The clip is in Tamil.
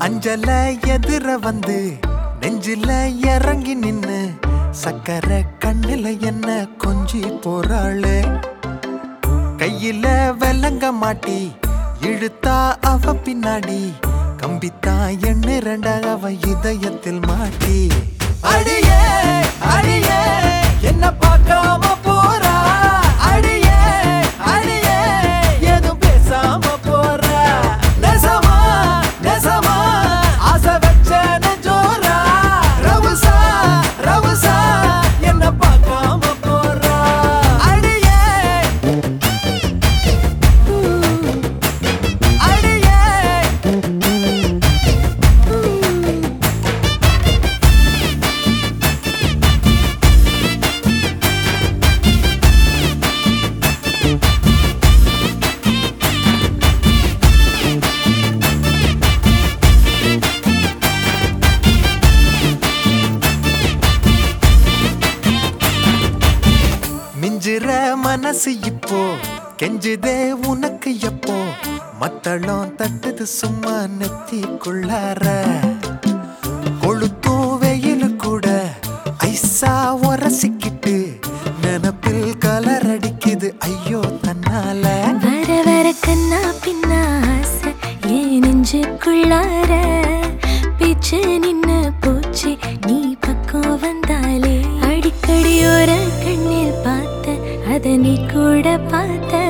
அஞ்சல எதிர வந்து நெஞ்சில இறங்கி நின்னு சக்கரை கண்ணுல என்ன கொஞ்சி போறாளே கையில வெள்ளங்க மாட்டி இழுத்தா அவ பின்னாடி கம்பித்தா எண்ணு ரெண்டா அவ இதயத்தில் மாட்டி அடியே அடியே என்ன பார்க்காம போறா அடியே அடியே எதுவும் பேசாம போறா நெசமா நெசமா ஆசை வச்ச நெஞ்சோரா ரவுசா ரவுசா என்ன பார்க்காம போறா அடியே அடியே மிஞ்சிற மனசு இப்போ கெஞ்சுதே உனக்கு எப்போ மத்தளம் தட்டுது சும்மா நெத்திக்குள்ளார கொளுத்தும் வெயில் கூட ஐசா உரசிக்கிட்டு நினப்பில் கலர் அடிக்குது ஐயோ தன்னால வர வர கண்ணா பின்னா ஆசை ஏன் நெஞ்சுக்குள்ளார பேச்சு நின்னு போச்சு நீ பக்கம் வந்தாலே அடிக்கடி ஒரு கண்ணில் பார்த்த அத நீ கூட பார்த்த